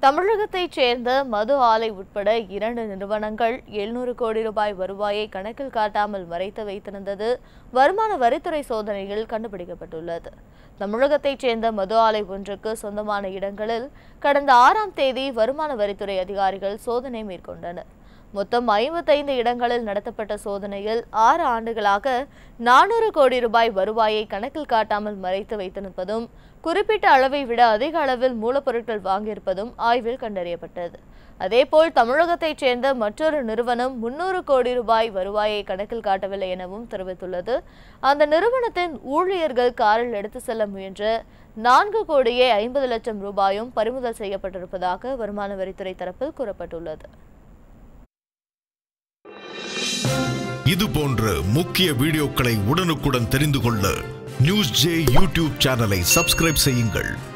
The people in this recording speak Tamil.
தமிழகத்தைச் சேர்ந்த மது ஆலை உட்பட இரண்டு நிறுவனங்கள் எழுநூறு கோடி ரூபாய் வருவாயை கணக்கில் காட்டாமல் மறைத்து வைத்திருந்தது வருமான வரித்துறை சோதனையில் கண்டுபிடிக்கப்பட்டுள்ளது தமிழகத்தைச் சேர்ந்த மது ஆலை ஒன்றுக்கு சொந்தமான இடங்களில் கடந்த ஆறாம் தேதி வருமான வரித்துறை அதிகாரிகள் சோதனை மேற்கொண்டனர் மொத்தம் ஐம்பத்தைந்து இடங்களில் நடத்தப்பட்ட சோதனையில் ஆறு ஆண்டுகளாக நானூறு கோடி ரூபாய் வருவாயை கணக்கில் காட்டாமல் மறைத்து வைத்திருப்பதும் குறிப்பிட்ட அளவை விட அதிக அளவில் மூலப்பொருட்கள் வாங்கியிருப்பதும் ஆய்வில் கண்டறியப்பட்டது அதேபோல் தமிழகத்தைச் சேர்ந்த மற்றொரு நிறுவனம் முன்னூறு கோடி ரூபாய் வருவாயை கணக்கில் காட்டவில்லை எனவும் தெரிவித்துள்ளது அந்த நிறுவனத்தின் ஊழியர்கள் காரில் எடுத்து செல்ல முயன்ற நான்கு கோடியே ஐம்பது லட்சம் ரூபாயும் பறிமுதல் செய்யப்பட்டிருப்பதாக வருமான வரித்துறை தரப்பில் கூறப்பட்டுள்ளது இது போன்ற முக்கிய வீடியோக்களை உடனுக்குடன் தெரிந்து கொள்ள நியூஸ் ஜே யூடியூப் சேனலை சப்ஸ்கிரைப் செய்யுங்கள்